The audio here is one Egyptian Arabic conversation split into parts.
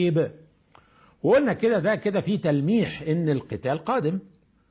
قريب وقلنا كده ده كده في تلميح ان القتال قادم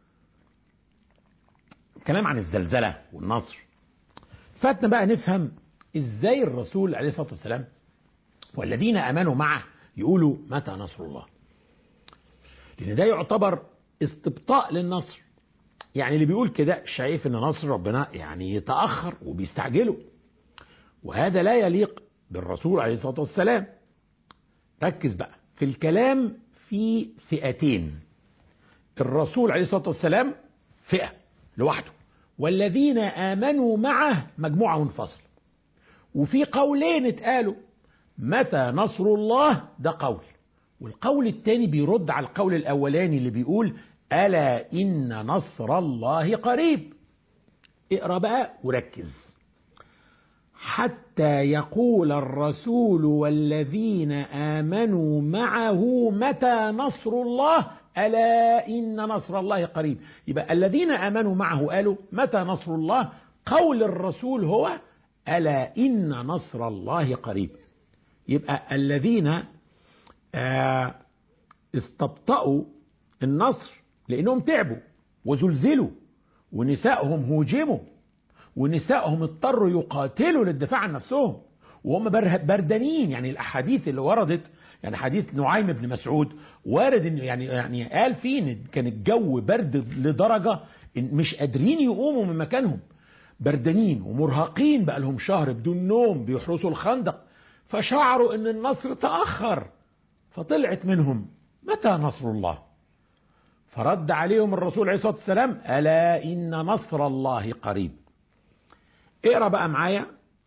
كلام عن الزلزلة والنصر فاتنا بقى نفهم ازاي الرسول عليه الصلاة والسلام والذين امنوا معه يقولوا متى نصر الله لان ده يعتبر استبطاء للنصر يعني اللي بيقول كده شايف ان نصر ربنا يعني يتاخر وبيستعجله وهذا لا يليق بالرسول عليه الصلاه والسلام ركز بقى في الكلام في فئتين الرسول عليه الصلاه والسلام فئه لوحده والذين امنوا معه مجموعه منفصله وفي قولين اتقالوا متى نصر الله ده قول والقول الثاني بيرد على القول الاولاني اللي بيقول الا ان نصر الله قريب اقرا بقى وركز حتى يقول الرسول والذين امنوا معه متى نصر الله الا ان نصر الله قريب يبقى الذين امنوا معه قالوا متى نصر الله قول الرسول هو الا ان نصر الله قريب يبقى الذين آه استبطأوا النصر لانهم تعبوا وزلزلوا ونسائهم هوجموا ونسائهم اضطروا يقاتلوا للدفاع عن نفسهم وهم بردانين يعني الاحاديث اللي وردت يعني حديث نعيم بن مسعود وارد ان يعني يعني قال فيه ان كان الجو برد لدرجه إن مش قادرين يقوموا من مكانهم بردانين ومرهقين بقى لهم شهر بدون نوم بيحرسوا الخندق فشعروا ان النصر تاخر فطلعت منهم متى نصر الله فرد عليهم الرسول عليه الصلاه والسلام الا ان نصر الله قريب اقرا بقى معايا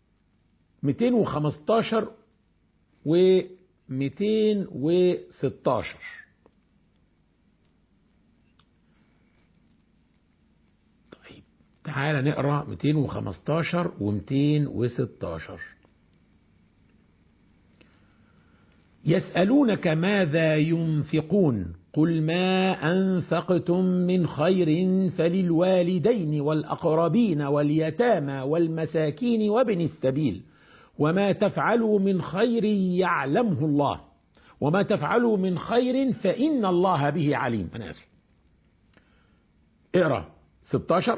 215 و 216 طيب تعالى نقرا 215 و 216 يسألونك ماذا ينفقون قل ما أنفقتم من خير فللوالدين والأقربين واليتامى والمساكين وابن السبيل وما تفعلوا من خير يعلمه الله وما تفعلوا من خير فإن الله به عليم أنا آسف اقرأ 16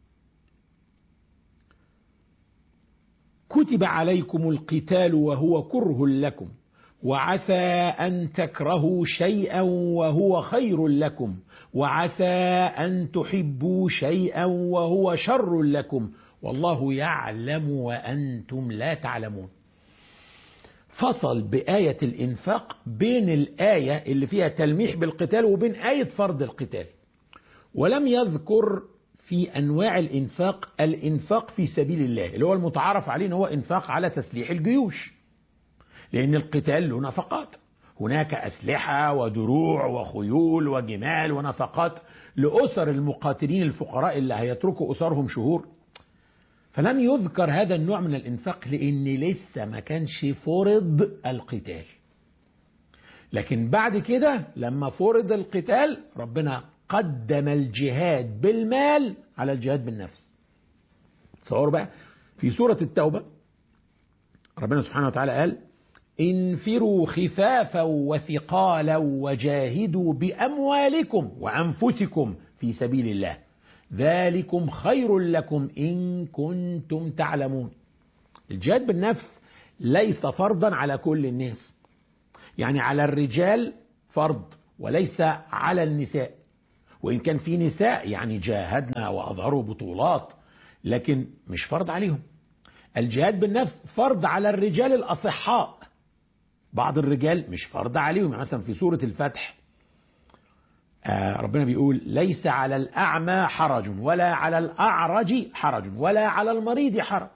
كتب عليكم القتال وهو كره لكم وعسى ان تكرهوا شيئا وهو خير لكم وعسى ان تحبوا شيئا وهو شر لكم والله يعلم وانتم لا تعلمون فصل بايه الانفاق بين الايه اللي فيها تلميح بالقتال وبين ايه فرض القتال ولم يذكر في انواع الانفاق الانفاق في سبيل الله اللي هو المتعارف عليه ان هو انفاق على تسليح الجيوش لأن القتال له نفقات هناك أسلحة ودروع وخيول وجمال ونفقات لأسر المقاتلين الفقراء اللي هيتركوا أسرهم شهور فلم يذكر هذا النوع من الإنفاق لأن لسه ما كانش فرض القتال لكن بعد كده لما فرض القتال ربنا قدم الجهاد بالمال على الجهاد بالنفس تصوروا بقى في سورة التوبة ربنا سبحانه وتعالى قال انفروا خفافا وثقالا وجاهدوا باموالكم وانفسكم في سبيل الله ذلكم خير لكم ان كنتم تعلمون الجهاد بالنفس ليس فرضا على كل الناس يعني على الرجال فرض وليس على النساء وان كان في نساء يعني جاهدنا واظهروا بطولات لكن مش فرض عليهم الجهاد بالنفس فرض على الرجال الاصحاء بعض الرجال مش فرض عليهم يعني مثلا في سورة الفتح آه ربنا بيقول ليس على الأعمى حرج ولا على الأعرج حرج ولا على المريض حرج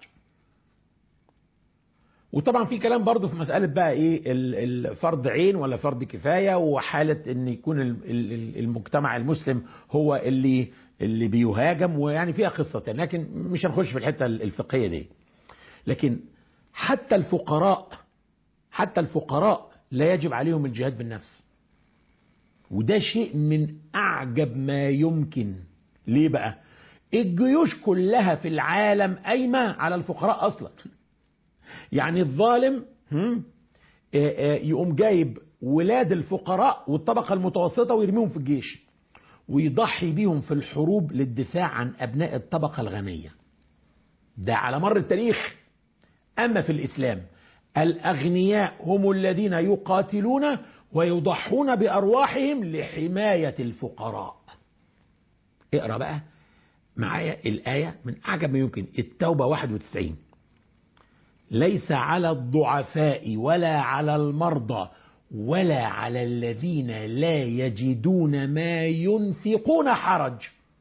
وطبعا في كلام برضه في مسألة بقى ايه الفرض عين ولا فرض كفاية وحالة ان يكون المجتمع المسلم هو اللي اللي بيهاجم ويعني فيها قصة لكن مش هنخش في الحتة الفقهية دي لكن حتى الفقراء حتى الفقراء لا يجب عليهم الجهاد بالنفس وده شيء من أعجب ما يمكن ليه بقى الجيوش كلها في العالم قايمة على الفقراء أصلا يعني الظالم يقوم جايب ولاد الفقراء والطبقة المتوسطة ويرميهم في الجيش ويضحي بيهم في الحروب للدفاع عن أبناء الطبقة الغنية ده على مر التاريخ أما في الإسلام الأغنياء هم الذين يقاتلون ويضحون بأرواحهم لحماية الفقراء اقرأ بقى معايا الآية من أعجب ما يمكن التوبة 91 ليس على الضعفاء ولا على المرضى ولا على الذين لا يجدون ما ينفقون حرج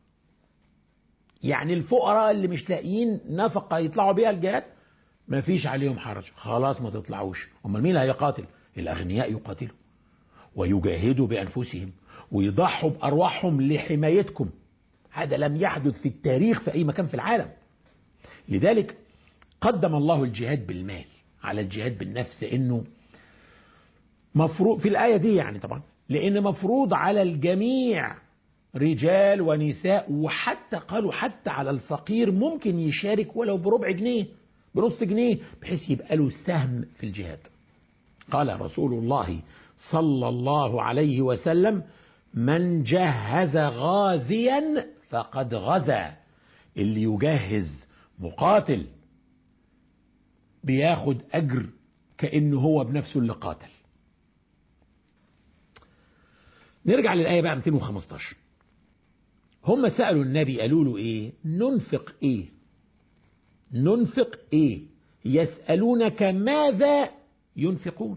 يعني الفقراء اللي مش لاقيين نفقة يطلعوا بيها الجهاد ما فيش عليهم حرج خلاص ما تطلعوش امال مين اللي هيقاتل الاغنياء يقاتلوا ويجاهدوا بانفسهم ويضحوا بارواحهم لحمايتكم هذا لم يحدث في التاريخ في اي مكان في العالم لذلك قدم الله الجهاد بالمال على الجهاد بالنفس لانه مفروض في الايه دي يعني طبعا لان مفروض على الجميع رجال ونساء وحتى قالوا حتى على الفقير ممكن يشارك ولو بربع جنيه بنص جنيه بحيث يبقى له سهم في الجهاد قال رسول الله صلى الله عليه وسلم من جهز غازيا فقد غزا اللي يجهز مقاتل بياخد أجر كأنه هو بنفسه اللي قاتل نرجع للآية بقى 215 هم سألوا النبي قالوا له إيه ننفق إيه ننفق إيه يسألونك ماذا ينفقون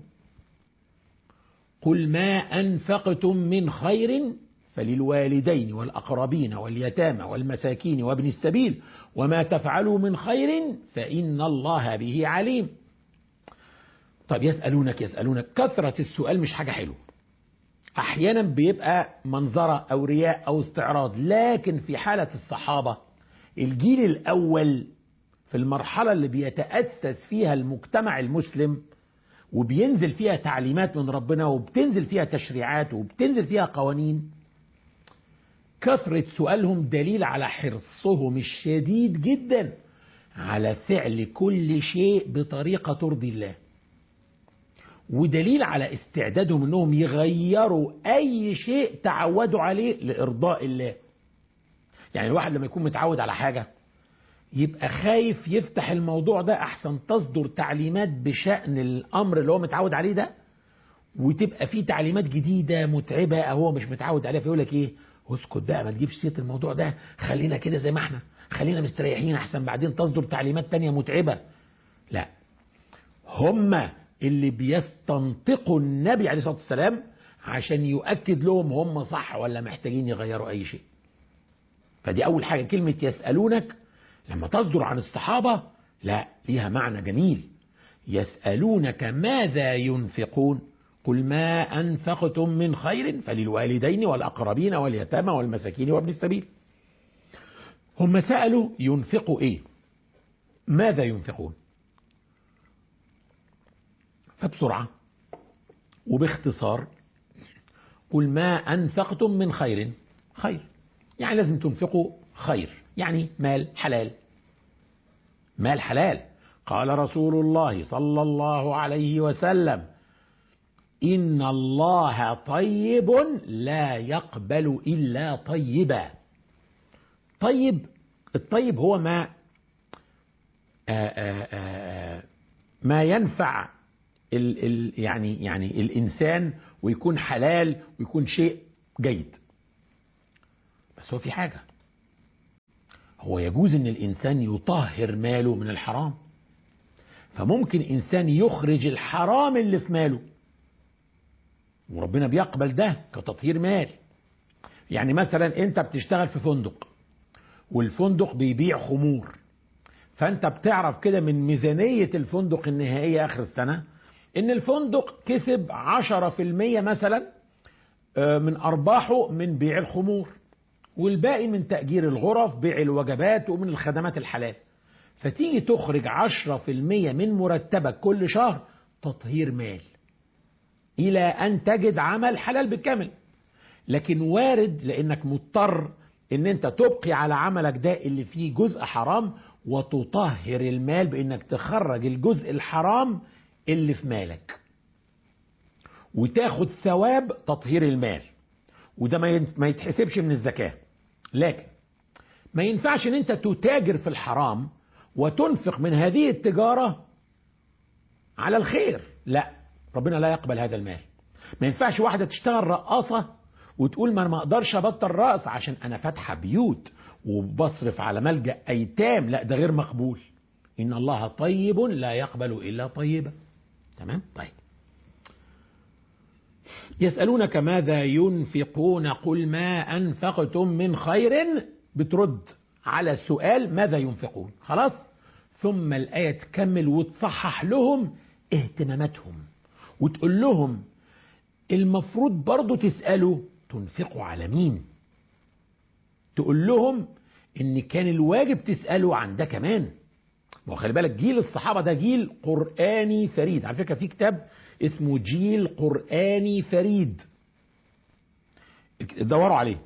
قل ما أنفقتم من خير فللوالدين والأقربين واليتامى والمساكين وابن السبيل وما تفعلوا من خير فإن الله به عليم طب يسألونك يسألونك كثرة السؤال مش حاجة حلوة أحيانا بيبقى منظرة أو رياء أو استعراض لكن في حالة الصحابة الجيل الأول في المرحلة اللي بيتأسس فيها المجتمع المسلم وبينزل فيها تعليمات من ربنا وبتنزل فيها تشريعات وبتنزل فيها قوانين كثرة سؤالهم دليل على حرصهم الشديد جدا على فعل كل شيء بطريقة ترضي الله ودليل على استعدادهم انهم يغيروا اي شيء تعودوا عليه لارضاء الله يعني الواحد لما يكون متعود على حاجة يبقى خايف يفتح الموضوع ده احسن تصدر تعليمات بشأن الامر اللي هو متعود عليه ده وتبقى فيه تعليمات جديدة متعبة او هو مش متعود عليها فيقول لك ايه اسكت بقى ما تجيبش سيره الموضوع ده خلينا كده زي ما احنا خلينا مستريحين احسن بعدين تصدر تعليمات تانية متعبة لا هم اللي بيستنطقوا النبي عليه الصلاة والسلام عشان يؤكد لهم هم صح ولا محتاجين يغيروا اي شيء فدي اول حاجة كلمة يسألونك لما تصدر عن الصحابة لا ليها معنى جميل يسألونك ماذا ينفقون قل ما أنفقتم من خير فللوالدين والأقربين واليتامى والمساكين وابن السبيل هم سألوا ينفقوا إيه ماذا ينفقون فبسرعة وباختصار قل ما أنفقتم من خير خير يعني لازم تنفقوا خير يعني مال حلال مال حلال قال رسول الله صلى الله عليه وسلم إن الله طيب لا يقبل إلا طيبا طيب الطيب هو ما آآ آآ ما ينفع ال ال يعني يعني الإنسان ويكون حلال ويكون شيء جيد بس هو في حاجة هو يجوز ان الانسان يطهر ماله من الحرام فممكن انسان يخرج الحرام اللي في ماله وربنا بيقبل ده كتطهير مال يعني مثلا انت بتشتغل في فندق والفندق بيبيع خمور فانت بتعرف كده من ميزانية الفندق النهائية اخر السنة ان الفندق كسب عشرة في المية مثلا من ارباحه من بيع الخمور والباقي من تأجير الغرف بيع الوجبات ومن الخدمات الحلال فتيجي تخرج عشرة في المية من مرتبك كل شهر تطهير مال إلى أن تجد عمل حلال بالكامل لكن وارد لأنك مضطر أن أنت تبقي على عملك ده اللي فيه جزء حرام وتطهر المال بأنك تخرج الجزء الحرام اللي في مالك وتاخد ثواب تطهير المال وده ما يتحسبش من الزكاة لكن ما ينفعش ان انت تتاجر في الحرام وتنفق من هذه التجارة على الخير لا ربنا لا يقبل هذا المال ما ينفعش واحدة تشتغل رقاصة وتقول ما انا ما اقدرش ابطل رقص عشان انا فاتحة بيوت وبصرف على ملجأ ايتام لا ده غير مقبول ان الله طيب لا يقبل الا طيبا تمام طيب يسألونك ماذا ينفقون قل ما أنفقتم من خير بترد على السؤال ماذا ينفقون خلاص ثم الآية تكمل وتصحح لهم اهتماماتهم وتقول لهم المفروض برضو تسألوا تنفقوا على مين تقول لهم ان كان الواجب تسألوا عن ده كمان ما خلي بالك جيل الصحابة ده جيل قرآني فريد على فكرة في كتاب اسمه جيل قرآني فريد دوروا عليه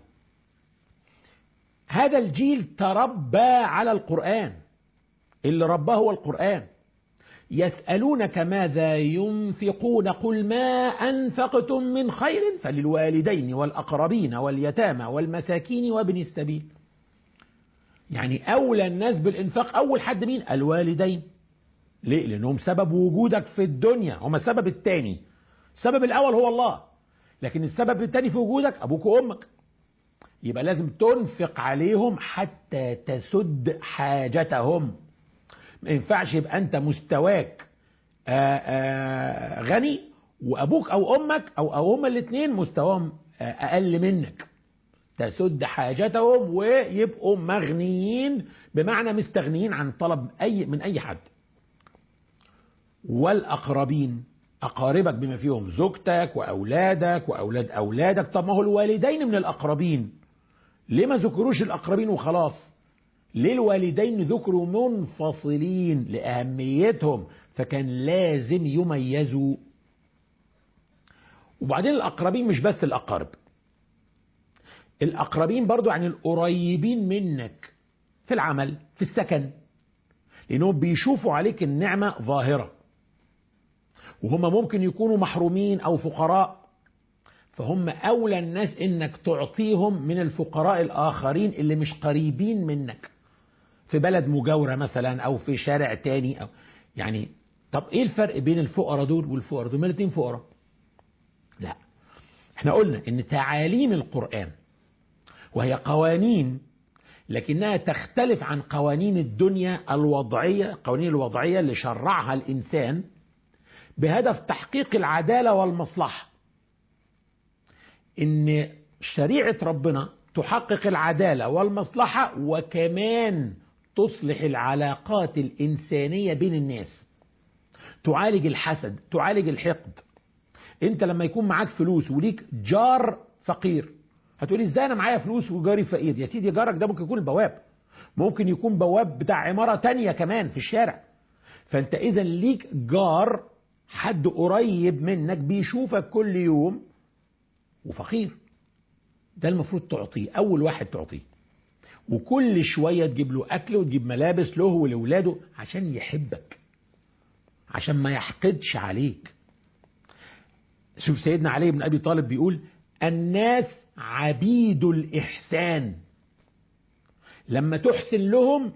هذا الجيل تربى على القرآن اللي رباه هو القرآن يسألونك ماذا ينفقون قل ما أنفقتم من خير فللوالدين والأقربين واليتامى والمساكين وابن السبيل يعني أولى الناس بالإنفاق أول حد مين الوالدين ليه لأنهم سبب وجودك في الدنيا هم السبب الثاني السبب الأول هو الله لكن السبب الثاني في وجودك أبوك وأمك يبقى لازم تنفق عليهم حتى تسد حاجتهم ما ينفعش يبقى أنت مستواك آآ آآ غني وأبوك أو أمك أو, أو هما الاثنين مستواهم أقل منك تسد حاجتهم ويبقوا مغنيين بمعنى مستغنيين عن طلب أي من أي حد والأقربين أقاربك بما فيهم زوجتك وأولادك وأولاد أولادك طب ما هو الوالدين من الأقربين ليه ما ذكروش الأقربين وخلاص ليه الوالدين ذكروا منفصلين لأهميتهم فكان لازم يميزوا وبعدين الأقربين مش بس الأقارب الأقربين برضو يعني القريبين منك في العمل في السكن لأنهم بيشوفوا عليك النعمة ظاهرة وهم ممكن يكونوا محرومين أو فقراء فهم أولى الناس إنك تعطيهم من الفقراء الآخرين اللي مش قريبين منك في بلد مجاورة مثلا أو في شارع تاني أو يعني طب إيه الفرق بين الفقراء دول والفقراء دول ما الاثنين فقراء لا احنا قلنا إن تعاليم القرآن وهي قوانين لكنها تختلف عن قوانين الدنيا الوضعية قوانين الوضعية اللي شرعها الإنسان بهدف تحقيق العدالة والمصلحة إن شريعة ربنا تحقق العدالة والمصلحة وكمان تصلح العلاقات الإنسانية بين الناس تعالج الحسد تعالج الحقد انت لما يكون معاك فلوس وليك جار فقير هتقولي ازاي انا معايا فلوس وجاري فقير يا سيدي جارك ده ممكن يكون البواب ممكن يكون بواب بتاع عمارة تانية كمان في الشارع فانت اذا ليك جار حد قريب منك بيشوفك كل يوم وفقير ده المفروض تعطيه اول واحد تعطيه وكل شوية تجيب له اكل وتجيب ملابس له ولاولاده عشان يحبك عشان ما يحقدش عليك شوف سيدنا علي بن ابي طالب بيقول الناس عبيد الإحسان لما تحسن لهم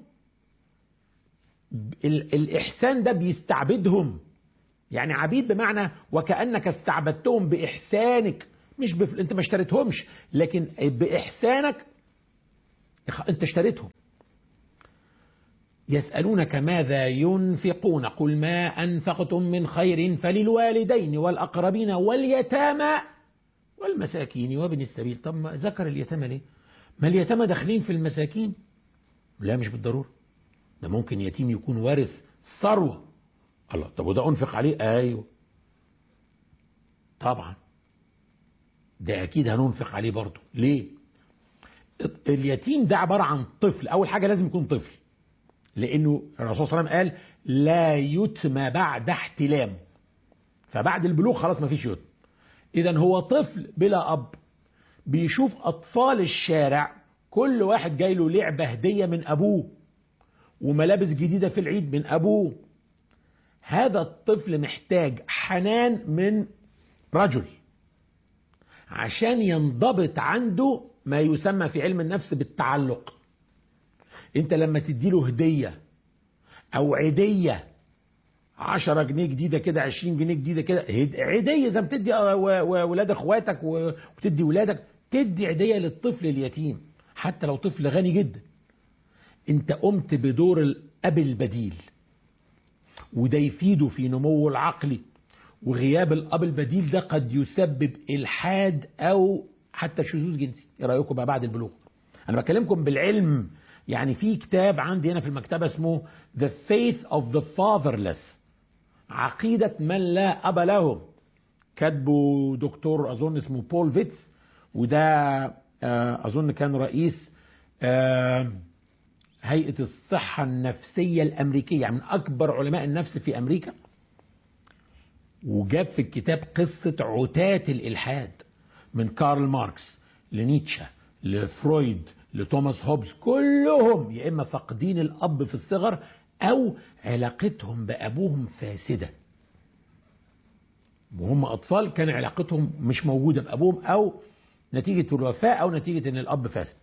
الإحسان ده بيستعبدهم يعني عبيد بمعنى وكأنك استعبدتهم بإحسانك مش بف... انت ما اشتريتهمش لكن بإحسانك انت اشتريتهم يسألونك ماذا ينفقون قل ما أنفقتم من خير فللوالدين والأقربين واليتامى والمساكين وابن السبيل طب ما ذكر اليتامى ليه ما اليتامى داخلين في المساكين لا مش بالضرورة ده ممكن يتيم يكون وارث ثروة الله طب وده أنفق عليه أيوه طبعا ده أكيد هننفق عليه برضه ليه اليتيم ده عبارة عن طفل أول حاجة لازم يكون طفل لأنه الرسول صلى الله عليه وسلم قال لا يتم بعد احتلام فبعد البلوغ خلاص ما فيش يتم إذا هو طفل بلا أب بيشوف أطفال الشارع كل واحد جاي له لعبة هدية من أبوه وملابس جديدة في العيد من أبوه هذا الطفل محتاج حنان من رجل عشان ينضبط عنده ما يسمى في علم النفس بالتعلق انت لما تديله هدية او عيدية عشرة جنيه جديدة كده عشرين جنيه جديدة كده عيدية زي ما بتدي ولاد اخواتك وتدي ولادك تدي عيدية للطفل اليتيم حتى لو طفل غني جدا انت قمت بدور الاب البديل وده يفيده في نموه العقلي وغياب الاب البديل ده قد يسبب الحاد او حتى شذوذ جنسي ايه رايكم بقى بعد البلوغ انا بكلمكم بالعلم يعني في كتاب عندي هنا في المكتبه اسمه The Faith of the Fatherless عقيدة من لا أب لهم كاتبه دكتور أظن اسمه بول فيتس وده أظن كان رئيس هيئة الصحة النفسية الأمريكية يعني من أكبر علماء النفس في أمريكا وجاب في الكتاب قصة عتاة الإلحاد من كارل ماركس لنيتشه لفرويد لتوماس هوبز كلهم يا إما فاقدين الأب في الصغر أو علاقتهم بأبوهم فاسدة وهم أطفال كان علاقتهم مش موجودة بأبوهم أو نتيجة الوفاة أو نتيجة أن الأب فاسد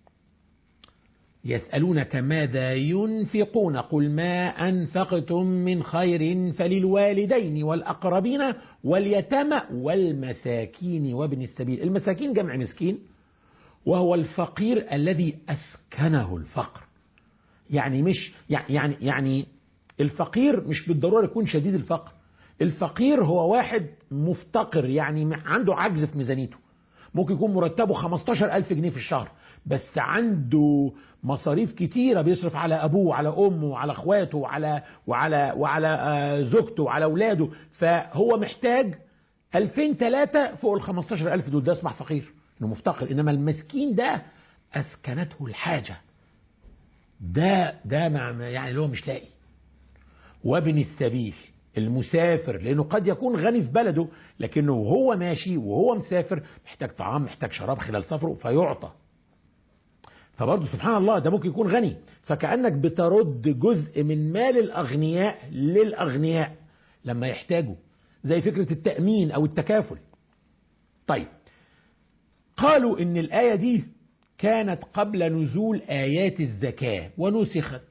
يسألونك ماذا ينفقون قل ما أنفقتم من خير فللوالدين والأقربين واليتامى والمساكين وابن السبيل المساكين جمع مسكين وهو الفقير الذي أسكنه الفقر يعني مش يعني يعني الفقير مش بالضرورة يكون شديد الفقر الفقير هو واحد مفتقر يعني عنده عجز في ميزانيته ممكن يكون مرتبه 15 ألف جنيه في الشهر بس عنده مصاريف كتيرة بيصرف على أبوه وعلى أمه وعلى أخواته وعلى وعلى وعلى زوجته وعلى أولاده فهو محتاج 2000 3 فوق ال 15 ألف دول ده اسمع فقير إنه مفتقر إنما المسكين ده أسكنته الحاجة ده ده مع يعني اللي هو مش لاقي وابن السبيل المسافر لانه قد يكون غني في بلده لكنه وهو ماشي وهو مسافر محتاج طعام محتاج شراب خلال سفره فيعطى فبرضه سبحان الله ده ممكن يكون غني فكأنك بترد جزء من مال الأغنياء للأغنياء لما يحتاجوا زي فكرة التأمين أو التكافل طيب قالوا إن الآية دي كانت قبل نزول آيات الزكاة ونسخت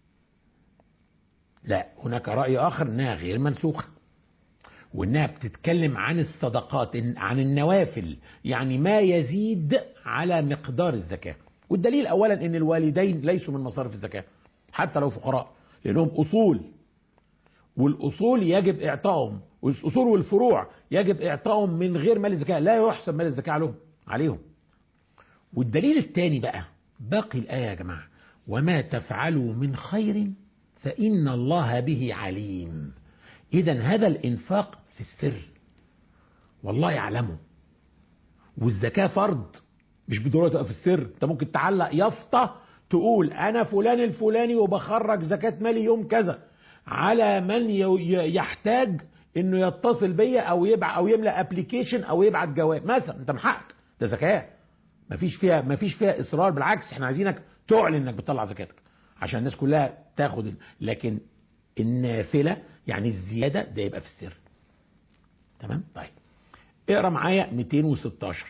لا هناك رأي آخر أنها غير منسوخة وأنها بتتكلم عن الصدقات عن النوافل يعني ما يزيد على مقدار الزكاة والدليل أولا أن الوالدين ليسوا من مصارف الزكاة حتى لو فقراء لأنهم أصول والأصول يجب إعطائهم والأصول والفروع يجب إعطائهم من غير مال الزكاة لا يحسب مال الزكاة عليهم عليهم والدليل الثاني بقى باقي الآية يا جماعة وما تفعلوا من خير فإن الله به عليم إذا هذا الإنفاق في السر والله يعلمه والزكاة فرض مش بالضرورة تبقى في السر انت ممكن تعلق يافطة تقول أنا فلان الفلاني وبخرج زكاة مالي يوم كذا على من يحتاج انه يتصل بيا او يبع او يملى ابلكيشن او يبعت جواب مثلا انت من حقك ده زكاه مفيش فيها مفيش فيها اصرار بالعكس احنا عايزينك تعلن انك بتطلع زكاتك عشان الناس كلها تاخد لكن النافله يعني الزياده ده يبقى في السر تمام طيب اقرا معايا 216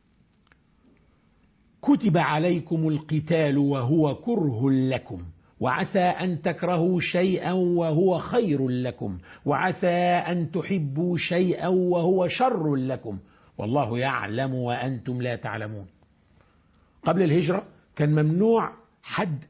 كتب عليكم القتال وهو كره لكم وعسى أن تكرهوا شيئا وهو خير لكم وعسى أن تحبوا شيئا وهو شر لكم والله يعلم وأنتم لا تعلمون قبل الهجرة كان ممنوع حد